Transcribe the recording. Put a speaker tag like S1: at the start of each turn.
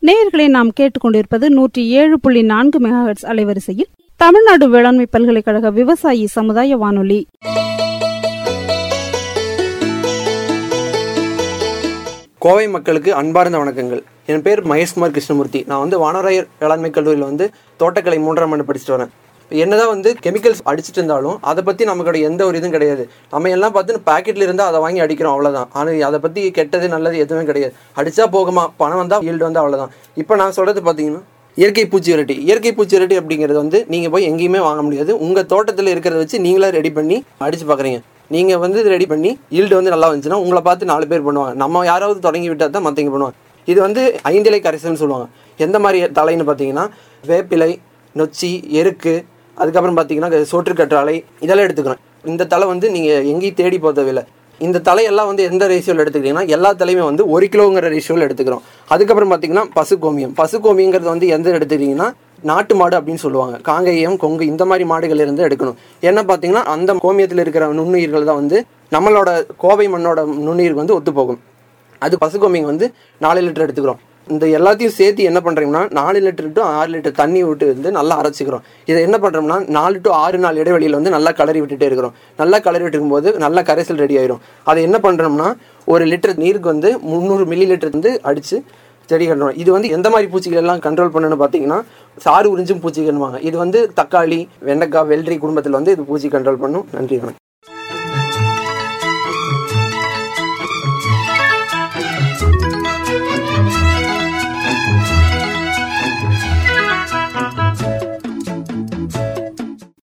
S1: நேயர்களை நாம் கேட்டுக்கொண்டிருப்பது நூற்றி ஏழு புள்ளி நான்கு மெகாஹெட்ஸ் அலைவரிசையில் தமிழ்நாடு வேளாண்மை பல்கலைக்கழக விவசாயி சமுதாய வானொலி
S2: கோவை மக்களுக்கு அன்பார்ந்த வணக்கங்கள் என் பேர் மகேஷ்குமார் கிருஷ்ணமூர்த்தி நான் வந்து வானராயர் வேளாண்மை கல்லூரியில் வந்து தோட்டக்கலை மூன்றாம் ஆண்டு படிச்சுட்டு வரேன் என்னதான் வந்து கெமிக்கல்ஸ் அடிச்சிட்டு இருந்தாலும் அதை பற்றி நமக்கோட எந்த ஒரு இதுவும் கிடையாது நம்ம எல்லாம் பார்த்து பாக்கெட்டில் இருந்தால் அதை வாங்கி அடிக்கிறோம் அவ்வளோதான் ஆனால் அதை பற்றி கெட்டது நல்லது எதுவுமே கிடையாது அடித்தா போகுமா பணம் வந்தால் ஈல்டு வந்தால் அவ்வளோதான் இப்போ நான் சொல்கிறது பார்த்தீங்கன்னா இயற்கை பூச்சி விரட்டி இயற்கை பூச்சி விரட்டி அப்படிங்கிறது வந்து நீங்கள் போய் எங்கேயுமே வாங்க முடியாது உங்கள் தோட்டத்தில் இருக்கிறத வச்சு நீங்களே ரெடி பண்ணி அடித்து பார்க்குறீங்க நீங்கள் வந்து ரெடி பண்ணி ஈல்டு வந்து நல்லா வந்துச்சுன்னா உங்களை பார்த்து நாலு பேர் பண்ணுவாங்க நம்ம யாராவது தொடங்கி விட்டால் தான் மற்றவங்க பண்ணுவாங்க இது வந்து ஐந்திலை கரைசல்னு சொல்லுவாங்க எந்த மாதிரி தலைன்னு பார்த்தீங்கன்னா வேப்பிலை நொச்சி எருக்கு அதுக்கப்புறம் பார்த்தீங்கன்னா சோற்றுக்கற்றாழை இதெல்லாம் எடுத்துக்கிறோம் இந்த தலை வந்து நீங்கள் எங்கேயும் தேடி போக தேவையில்லை இந்த தலையெல்லாம் வந்து எந்த ரேஷியோவில் எடுத்துக்கிட்டிங்கன்னா எல்லா தலையுமே வந்து ஒரு கிலோங்கிற ரேஷியோவில் எடுத்துக்கிறோம் அதுக்கப்புறம் பார்த்தீங்கன்னா பசுக்கோமியம் பசுக்கோமியங்கிறது வந்து எந்த எடுத்துக்கிட்டிங்கன்னா நாட்டு மாடு அப்படின்னு சொல்லுவாங்க காங்கேயம் கொங்கு இந்த மாதிரி மாடுகள் இருந்து எடுக்கணும் என்ன பார்த்தீங்கன்னா அந்த கோமியத்தில் இருக்கிற நுண்ணுயிர்கள் தான் வந்து நம்மளோட கோவை மண்ணோட நுண்ணுயிருக்கு வந்து ஒத்து போகும் அது பசுக்கோமியம் வந்து நாலு லிட்டர் எடுத்துக்கிறோம் இந்த எல்லாத்தையும் சேர்த்து என்ன பண்ணுறோம்னா நாலு லிட்டர் டு ஆறு லிட்டர் தண்ணி விட்டு வந்து நல்லா அரைச்சிக்கிறோம் இதை என்ன பண்ணுறோம்னா நாலு டு ஆறு நாள் இடைவெளியில் வந்து நல்லா கலரி விட்டுட்டே இருக்கிறோம் நல்லா கலரி விட்டுருக்கும் போது நல்லா கரைசல் ரெடி ஆயிரும் அதை என்ன பண்ணுறோம்னா ஒரு லிட்டர் நீருக்கு வந்து முந்நூறு மில்லி லிட்டர் வந்து அடித்து செடி கட்டுறோம் இது வந்து எந்த மாதிரி பூச்சிகள் எல்லாம் கண்ட்ரோல் பண்ணணும்னு பார்த்தீங்கன்னா சாறு உறிஞ்சும் பூச்சிகள்வாங்க இது வந்து தக்காளி வெண்டைக்காய் வெள்ளரி குடும்பத்தில் வந்து இது பூச்சி கண்ட்ரோல் பண்ணும் நன்றி வணக்கம்